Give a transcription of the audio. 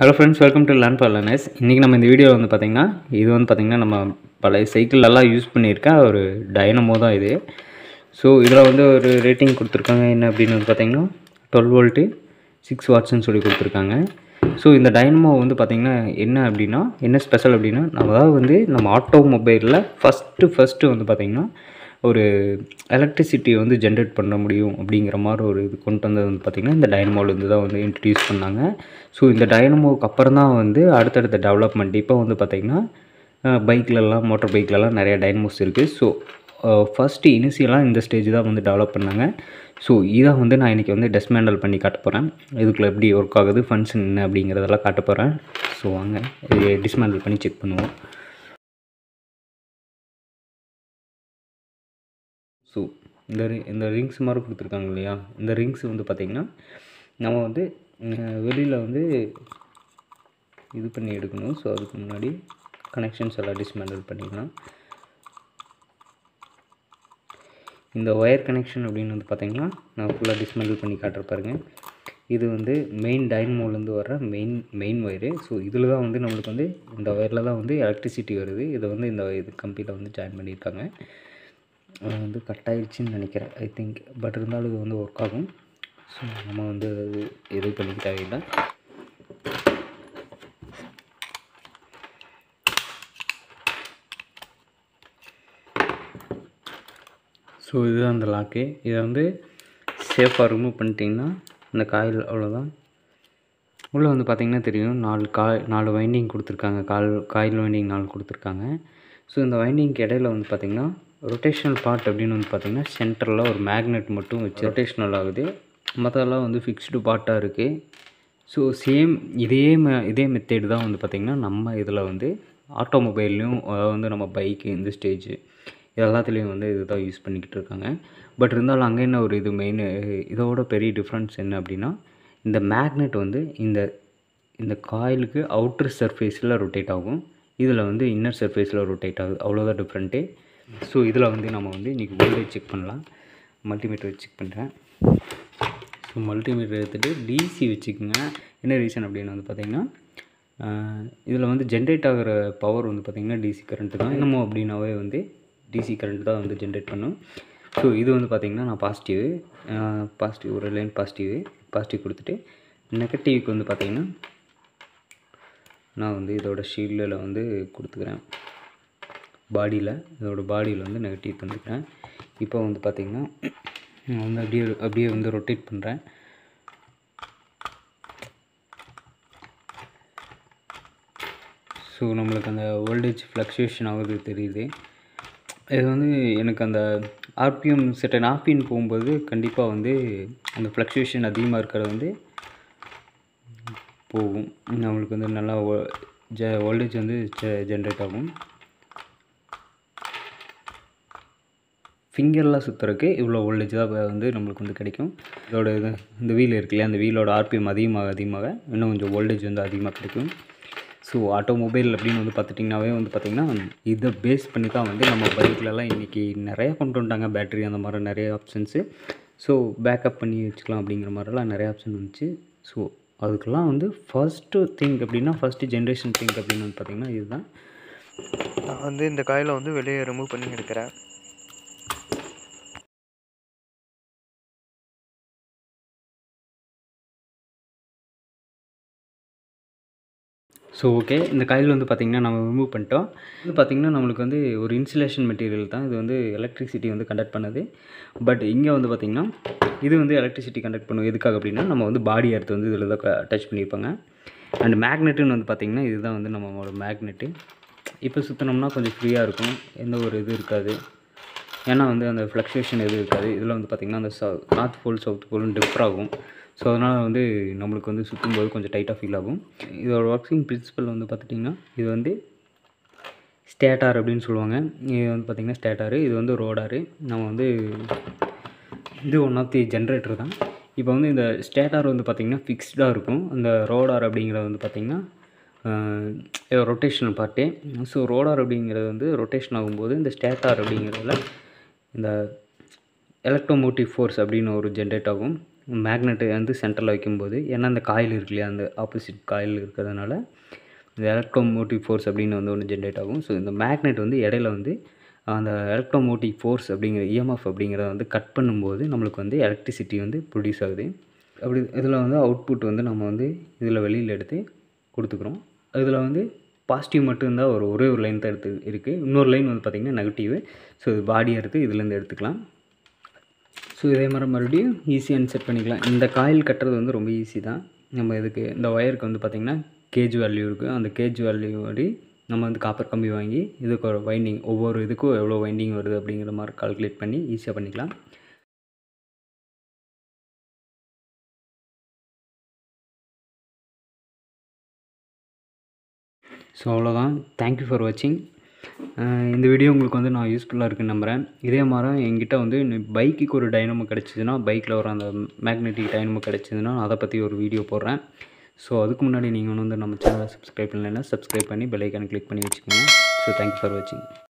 hello friends welcome to learn for learners இன்றைக்கி நம்ம இந்த வீடியோ வந்து பார்த்திங்கன்னா இது வந்து பார்த்திங்கன்னா நம்ம பழைய சைக்கிள் எல்லாம் யூஸ் பண்ணியிருக்க ஒரு டைனமோ தான் இது ஸோ இதில் வந்து ஒரு ரேட்டிங் கொடுத்துருக்காங்க என்ன அப்படின்னு வந்து பார்த்திங்கன்னா டுவெல் வோல்ட்டு சிக்ஸ் வாட்ஸ்னு சொல்லி கொடுத்துருக்காங்க ஸோ இந்த டைனமோ வந்து பார்த்திங்கன்னா என்ன அப்படின்னா என்ன ஸ்பெஷல் அப்படின்னா நம்ம அதாவது வந்து நம்ம ஆட்டோ மொபைலில் ஃபஸ்ட்டு ஃபஸ்ட்டு வந்து பார்த்திங்கன்னா ஒரு எலக்ட்ரிசிட்டியை வந்து ஜென்ரேட் பண்ண முடியும் அப்படிங்கிற மாதிரி ஒரு இது கொண்டு வந்தது வந்து பார்த்திங்கன்னா இந்த டைனமோலேருந்து தான் வந்து இன்ட்ரடியூஸ் பண்ணாங்க ஸோ இந்த டைனமோவுக்கு அப்புறம் தான் வந்து அடுத்தடுத்த டெவலப்மெண்ட் இப்போ வந்து பார்த்திங்கன்னா பைக்லலாம் மோட்டர் பைக்லலாம் நிறைய டைனமோஸ் இருக்குது ஸோ ஃபஸ்ட்டு இனிஷியலாக இந்த ஸ்டேஜ் தான் வந்து டெவலப் பண்ணாங்க ஸோ இதை வந்து நான் இன்றைக்கி வந்து டெஸ்மேண்டல் பண்ணி காட்ட போகிறேன் இதுக்குள்ளே எப்படி ஒர்க் ஆகுது ஃபங்க்ஷன் என்ன அப்படிங்கிறதெல்லாம் காட்ட போகிறேன் ஸோ வாங்க இது டிஸ்மேண்டல் பண்ணி செக் பண்ணுவோம் ஸோ இந்த ரி இந்த ரிங்ஸ் மாதிரி கொடுத்துருக்காங்க இல்லையா இந்த ரிங்ஸ் வந்து பார்த்திங்கன்னா நம்ம வந்து வெளியில் வந்து இது பண்ணி எடுக்கணும் ஸோ அதுக்கு முன்னாடி கனெக்ஷன்ஸ் எல்லாம் டிஸ்மேண்டல் பண்ணிக்கலாம் இந்த ஒயர் கனெக்ஷன் அப்படின்னு வந்து பார்த்திங்கன்னா நான் ஃபுல்லாக டிஸ்மேண்டில் பண்ணி காட்டுற பாருங்க இது வந்து மெயின் டைனமோலேருந்து வர மெயின் மெயின் ஒயரு ஸோ இதில் தான் வந்து நம்மளுக்கு வந்து இந்த ஒயரில் தான் வந்து எலக்ட்ரிசிட்டி வருது இதை வந்து இந்த இது கம்பியில் வந்து ஜாயின் பண்ணியிருக்காங்க அது வந்து கட் ஆயிடுச்சுன்னு நினைக்கிறேன் ஐ திங்க் பட் இருந்தாலும் இது வந்து ஒர்க் ஆகும் ஸோ நம்ம வந்து அது இது பண்ணிக்க தேவையில்லை ஸோ இதுதான் அந்த லாக்கு இதை வந்து சேஃபாக ரிமூவ் பண்ணிட்டிங்கன்னா இந்த காயில் அவ்வளோதான் உள்ளே வந்து பார்த்திங்கன்னா தெரியும் நாலு காய் நாலு வைண்டிங் கொடுத்துருக்காங்க கால் காயில் வைண்டிங் நாலு கொடுத்துருக்காங்க ஸோ இந்த வைண்டிங்க்கு இடையில வந்து பார்த்திங்கன்னா ரொட்டேஷனல் பார்ட் அப்படின்னு வந்து பார்த்திங்கன்னா சென்டரில் ஒரு மேக்னெட் மட்டும் வச்சு ரொட்டேஷ்னல் ஆகுது மற்றதெல்லாம் வந்து ஃபிக்ஸ்டு பார்ட்டாக இருக்குது ஸோ சேம் இதே ம இதே மெத்தேடு தான் வந்து பார்த்திங்கன்னா நம்ம இதில் வந்து ஆட்டோமொபைல்லையும் அதாவது வந்து நம்ம பைக்கு இந்த ஸ்டேஜு இது எல்லாத்துலேயும் வந்து இது தான் யூஸ் பண்ணிக்கிட்டு இருக்காங்க பட் இருந்தாலும் அங்கே என்ன ஒரு இது மெயின் இதோட பெரிய டிஃப்ரென்ஸ் என்ன அப்படின்னா இந்த மேக்னெட் வந்து இந்த இந்த காயிலுக்கு அவுட்டர் சர்ஃபேஸில் ரொட்டேட் ஆகும் இதில் வந்து இன்னர் சர்ஃபேஸில் ரொட்டேட் ஆகுது அவ்வளோதான் டிஃப்ரெண்ட்டு ஸோ இதில் வந்து நம்ம வந்து இன்றைக்கி வோல்டேஜ் செக் பண்ணலாம் மல்டிமீட்டர் வச்சு செக் பண்ணுறேன் ஸோ மல்டிமீட்டர் எடுத்துகிட்டு டிசி வச்சுக்கோங்க என்ன ரீசன் அப்படின்னு வந்து பார்த்திங்கன்னா இதில் வந்து ஜென்ரேட் ஆகிற பவர் வந்து பார்த்திங்கன்னா டிசி கரண்ட்டு தான் என்னமோ அப்படின்னாவே வந்து டிசி கரண்ட் தான் வந்து ஜென்ரேட் பண்ணும் ஸோ இது வந்து பார்த்திங்கன்னா நான் பாசிட்டிவ் பாசிட்டிவ் ஒரு லைன் பாசிட்டிவ் பாசிட்டிவ் கொடுத்துட்டு நெகட்டிவ்க்கு வந்து பார்த்திங்கன்னா நான் வந்து இதோட ஷீல்டில் வந்து கொடுத்துக்கிறேன் பாடியில் இதோட பாடியில் வந்து நெகட்டிவ் தந்துக்கிறேன் இப்போ வந்து பார்த்திங்கன்னா நான் வந்து அப்படியே அப்படியே வந்து ரொட்டேட் பண்ணுறேன் ஸோ நம்மளுக்கு அந்த வோல்டேஜ் ஃப்ளக்சுவேஷன் ஆகுது தெரியுது இது வந்து எனக்கு அந்த ஆர்பிஎம் செட்டன் ஆர்பிஎம் போகும்போது கண்டிப்பாக வந்து அந்த ஃப்ளக்சுவேஷன் அதிகமாக இருக்கிறது வந்து போகும் நம்மளுக்கு வந்து நல்லா ஜ வோல்டேஜ் வந்து ஜென்ரேட் ஆகும் ஃபிங்கர்லாம் சுற்றுறதுக்கு இவ்வளோ வோல்டேஜ் தான் வந்து நம்மளுக்கு வந்து கிடைக்கும் இதோட இது இந்த வீல் இருக்கு இல்லையா அந்த வீலோட ஆர்பிஎம் அதிகமாக அதிகமாக இன்னும் கொஞ்சம் வோல்டேஜ் வந்து அதிகமாக கிடைக்கும் ஸோ ஆட்டோமொபைல் அப்படின்னு வந்து பார்த்துட்டிங்கனாவே வந்து பார்த்திங்கன்னா இதை பேஸ் பண்ணி தான் வந்து நம்ம பைக்லலாம் இன்றைக்கி நிறைய கொண்டு வந்துட்டாங்க பேட்ரி அந்த மாதிரி நிறைய ஆப்ஷன்ஸு ஸோ பேக்கப் பண்ணி வச்சுக்கலாம் அப்படிங்கிற மாதிரிலாம் நிறைய ஆப்ஷன் வந்துச்சு ஸோ அதுக்கெல்லாம் வந்து ஃபஸ்ட்டு திங் அப்படின்னா ஃபஸ்ட்டு ஜென்ரேஷன் திங் அப்படின்னு வந்து பார்த்திங்கன்னா இதுதான் நான் வந்து இந்த காயில் வந்து வெளியே ரிமூவ் பண்ணி எடுக்கிறேன் ஸோ ஓகே இந்த காயில் வந்து பார்த்திங்கன்னா நம்ம ரிமூவ் பண்ணிட்டோம் இது பார்த்திங்கன்னா நம்மளுக்கு வந்து ஒரு இன்சுலேஷன் மெட்டீரியல் தான் இது வந்து எலக்ட்ரிசிட்டி வந்து கண்டக்ட் பண்ணுது பட் இங்கே வந்து பார்த்திங்கன்னா இது வந்து எலக்ட்ரிசிட்டி கண்டக்ட் பண்ணும் எதுக்காக அப்படின்னா நம்ம வந்து பாடி எடுத்து வந்து இதில் தான் டச் பண்ணியிருப்பாங்க அண்ட் மேக்னெட்டுன்னு வந்து பார்த்திங்கன்னா இதுதான் வந்து நம்மளோட மேக்னெட்டு இப்போ சுற்றினோம்னா கொஞ்சம் ஃப்ரீயாக இருக்கும் எந்த ஒரு இது இருக்காது ஏன்னா வந்து அந்த ஃப்ளக்சுவேஷன் எதுவும் இருக்காது இதில் வந்து பார்த்திங்கன்னா அந்த ச நார்த் போல் சவுத் போலும் டிஃபர் ஆகும் ஸோ அதனால் வந்து நம்மளுக்கு வந்து சுற்றும்போது கொஞ்சம் டைட்டாக ஃபீல் ஆகும் இதோட ஒர்க்கிங் பிரின்சிபல் வந்து பார்த்துட்டிங்கன்னா இது வந்து ஸ்டேட்டார் அப்படின்னு சொல்லுவாங்க இது வந்து பார்த்திங்கன்னா ஸ்டேட்டாரு இது வந்து ரோடாரு நம்ம வந்து இது ஒன் ஆஃப் தி ஜென்ரேட்டர் தான் இப்போ வந்து இந்த ஸ்டேட்டார் வந்து பார்த்திங்கன்னா ஃபிக்ஸ்டாக இருக்கும் அந்த ரோடார் அப்படிங்கிறது வந்து பார்த்திங்கன்னா ரொட்டேஷனல் பார்ட்டே ஸோ ரோடார் அப்படிங்கிறது வந்து ரொட்டேஷன் ஆகும்போது இந்த ஸ்டேட்டார் அப்படிங்கிறதுல இந்த எலக்ட்ரோமோட்டிவ் ஃபோர்ஸ் அப்படின்னு ஒரு ஜென்ரேட் ஆகும் மேக்னெட்டை வந்து சென்டரில் வைக்கும்போது ஏன்னா அந்த காயில் இருக்கு இல்லையா அந்த ஆப்போசிட் காயில் இருக்கிறதுனால இந்த எலக்ட்ரோமோட்டிவ் ஃபோர்ஸ் அப்படின்னு வந்து ஒன்று ஜென்ரேட் ஆகும் ஸோ இந்த மேக்னெட் வந்து இடையில வந்து அந்த எலக்ட்ரோமோட்டிவ் ஃபோர்ஸ் அப்படிங்கிற இஎம்எஃப் அப்படிங்கிறத வந்து கட் பண்ணும்போது நம்மளுக்கு வந்து எலக்ட்ரிசிட்டி வந்து ப்ரொடியூஸ் ஆகுது அப்படி இதில் வந்து அவுட்புட் வந்து நம்ம வந்து இதில் வெளியில் எடுத்து கொடுத்துக்குறோம் இதில் வந்து பாசிட்டிவ் மட்டும் இருந்தால் ஒரு ஒரே ஒரு லைன் தான் எடுத்து இருக்குது இன்னொரு லைன் வந்து பார்த்திங்கன்னா நெகட்டிவ் ஸோ இது பாடி எடுத்து இதுலேருந்து எடுத்துக்கலாம் ஸோ இதே மாதிரி மறுபடியும் ஈஸியாக இன்செர்ட் பண்ணிக்கலாம் இந்த காயில் கட்டுறது வந்து ரொம்ப ஈஸி தான் நம்ம இதுக்கு இந்த ஒயருக்கு வந்து பார்த்திங்கன்னா கேஜ் வேல்யூ இருக்குது அந்த கேஜ் வேல்யூ படி நம்ம வந்து காப்பர் கம்பி வாங்கி இதுக்கு ஒரு வைண்டிங் ஒவ்வொரு இதுக்கும் எவ்வளோ வைண்டிங் வருது அப்படிங்கிற மாதிரி கால்குலேட் பண்ணி ஈஸியாக பண்ணிக்கலாம் ஸோ அவ்வளோதான் தேங்க்யூ ஃபார் வாட்சிங் இந்த வீடியோ உங்களுக்கு வந்து நான் யூஸ்ஃபுல்லாக இருக்குன்னு நம்புகிறேன் இதே மாதிரி என்கிட்ட வந்து பைக்குக்கு ஒரு டைனமோ கிடச்சிதுன்னா பைக்கில் வர அந்த மேக்னெட்டிக் டைனமோ கிடச்சிதுன்னா அதை பற்றி ஒரு வீடியோ போடுறேன் ஸோ அதுக்கு முன்னாடி நீங்கள் வந்து நம்ம சேனலை சப்ஸ்கிரைப் பண்ணலைன்னா சப்ஸ்கிரைப் பண்ணி பெல் ஐக்கான் கிளிக் பண்ணி வச்சுக்கோங்க ஸோ தேங்க்யூ ஃபார் வாட்சிங்